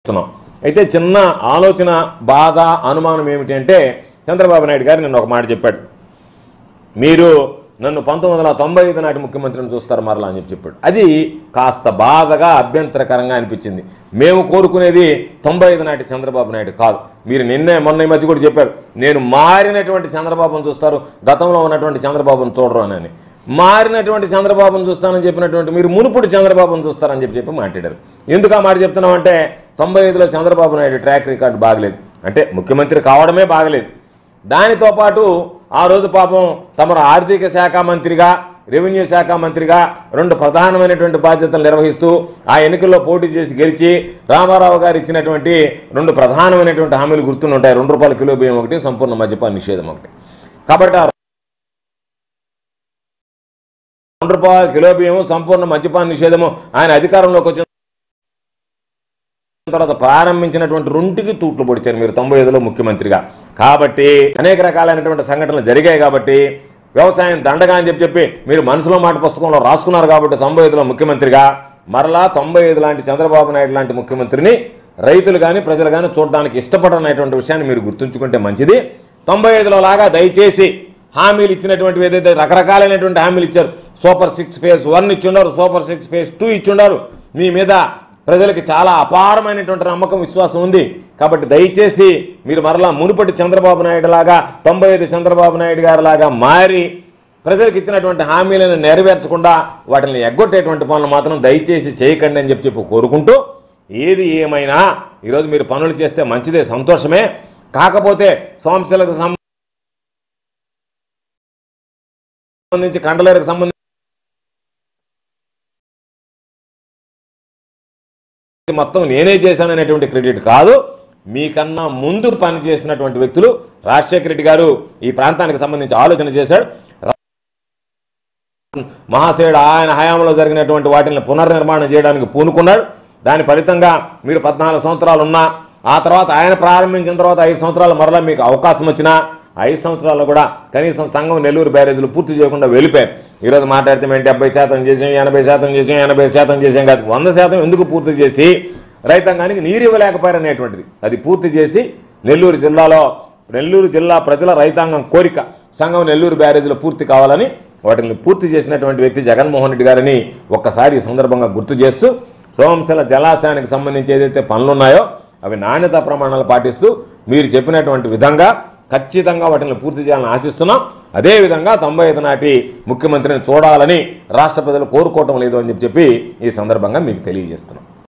చేస్తున్నాం అయితే చిన్న ఆలోచన బాధ అనుమానం ఏమిటి అంటే చంద్రబాబు నాయుడు గారు నిన్న ఒక మాట చెప్పాడు మీరు నన్ను పంతొమ్మిది వందల తొంభై ఐదు నాటి ముఖ్యమంత్రిని చూస్తారు మరలా అని చెప్పి చెప్పాడు అది కాస్త బాధగా అభ్యంతరకరంగా అనిపించింది మేము కోరుకునేది తొంభై ఐదు నాటి చంద్రబాబు నాయుడు కాదు మీరు నిన్నే మొన్న ఈ మధ్య కూడా చెప్పారు నేను మారినటువంటి చంద్రబాబును చూస్తారు గతంలో ఉన్నటువంటి చంద్రబాబును చూడరు అని మారినటువంటి చంద్రబాబును చూస్తానని చెప్పినటువంటి మీరు మునుపుడు చంద్రబాబును చూస్తారని చెప్పి చెప్పి మాట్లాడారు ఎందుకు ఆ మాట చెప్తున్నామంటే తొంభై ఐదులో చంద్రబాబు నాయుడు ట్రాక్ రికార్డు బాగలేదు అంటే ముఖ్యమంత్రి కావడమే బాగలేదు దానితో పాటు ఆ రోజు పాపం తమరు ఆర్థిక శాఖ మంత్రిగా రెవెన్యూ శాఖ మంత్రిగా రెండు ప్రధానమైనటువంటి బాధ్యతలు నిర్వహిస్తూ ఆ ఎన్నికల్లో పోటీ చేసి గెలిచి రామారావు గారు ఇచ్చినటువంటి రెండు ప్రధానమైనటువంటి హామీలు గుర్తుండి ఉంటాయి రెండు రూపాయల కిలో బియ్యం ఒకటి సంపూర్ణ మద్యపాన నిషేధం ఒకటి కాబట్టి ఆ రెండు రూపాయల కిలో బియ్యము సంపూర్ణ మద్యపాన నిషేధము ఆయన అధికారంలోకి వచ్చిన తర్వాత ప్రారంభించినటువంటి రెండుకి తూట్లు పొడిచారు మీరు తొంభై ఐదులో ముఖ్యమంత్రిగా కాబట్టి అనేక రకాలైనటువంటి సంఘటనలు జరిగాయి కాబట్టి వ్యవసాయం దండగా అని చెప్పి చెప్పి మీరు మనసులో మాట పుస్తకంలో రాసుకున్నారు కాబట్టి తొంభై ఐదులో ముఖ్యమంత్రిగా మరలా తొంభై ఐదు లాంటి చంద్రబాబు నాయుడు లాంటి ముఖ్యమంత్రిని రైతులు కానీ ప్రజలు కానీ చూడడానికి ఇష్టపడనటువంటి విషయాన్ని మీరు గుర్తుంచుకుంటే మంచిది తొంభై ఐదులో లాగా దయచేసి హామీలు ఇచ్చినటువంటి ఏదైతే రకరకాలైనటువంటి హామీలు ఇచ్చారు సూపర్ సిక్స్ ఫేజ్ వన్ ఇచ్చుండారు సూపర్ సిక్స్ ఫేజ్ టూ ఇచ్చుండారు మీ మీద ప్రజలకి చాలా అపారమైనటువంటి నమ్మకం విశ్వాసం ఉంది కాబట్టి దయచేసి మీరు మరలా మునుపటి చంద్రబాబు నాయుడు లాగా తొంభై ఐదు చంద్రబాబు నాయుడు గారి లాగా మారి ప్రజలకు ఇచ్చినటువంటి హామీలను నెరవేర్చకుండా వాటిని ఎగ్గొట్టేటువంటి పనులు మాత్రం దయచేసి చేయకండి అని చెప్పి చెప్పి కోరుకుంటూ ఏది ఏమైనా ఈరోజు మీరు పనులు చేస్తే మంచిదే సంతోషమే కాకపోతే సోంశలకు సంబంధించి కండలేరకు సంబంధించి మొత్తం నేనే చేశాననేటువంటి క్రెడిట్ కాదు మీకన్నా ముందు పనిచేసినటువంటి వ్యక్తులు రాజశేఖర రెడ్డి గారు ఈ ప్రాంతానికి సంబంధించి ఆలోచన చేశాడు మహాశయుడు ఆయన హయాంలో జరిగినటువంటి వాటిని పునర్నిర్మాణం చేయడానికి పూనుకున్నాడు దాని ఫలితంగా మీరు పద్నాలుగు సంవత్సరాలు ఉన్నా ఆ తర్వాత ఆయన ప్రారంభించిన తర్వాత ఐదు సంవత్సరాలు మరలా మీకు అవకాశం వచ్చినా ఐదు సంవత్సరాల్లో కూడా కనీసం సంఘం నెల్లూరు బ్యారేజీలు పూర్తి చేయకుండా వెళ్ళిపోయారు ఈరోజు మాట్లాడితే మేము డెబ్బై శాతం చేసాం ఎనభై శాతం చేసాం ఎనభై శాతం చేసాం కాదు వంద శాతం ఎందుకు పూర్తి చేసి రైతాంగానికి నీరు ఇవ్వలేకపోయారనేటువంటిది అది పూర్తి చేసి నెల్లూరు జిల్లాలో నెల్లూరు జిల్లా ప్రజల రైతాంగం కోరిక సంఘం నెల్లూరు బ్యారేజీలు పూర్తి కావాలని వాటిని పూర్తి చేసినటువంటి వ్యక్తి జగన్మోహన్ రెడ్డి గారిని ఒక్కసారి ఈ సందర్భంగా గుర్తు చేస్తూ సోమశిల జలాశయానికి సంబంధించి ఏదైతే పనులున్నాయో అవి నాణ్యతా ప్రమాణాలు పాటిస్తూ మీరు చెప్పినటువంటి విధంగా ఖచ్చితంగా వాటిని పూర్తి చేయాలని ఆశిస్తున్నాం అదేవిధంగా తొంభై ఐదు నాటి ముఖ్యమంత్రిని చూడాలని రాష్ట్ర ప్రజలు కోరుకోవటం లేదు అని చెప్పి ఈ సందర్భంగా మీకు తెలియజేస్తున్నాం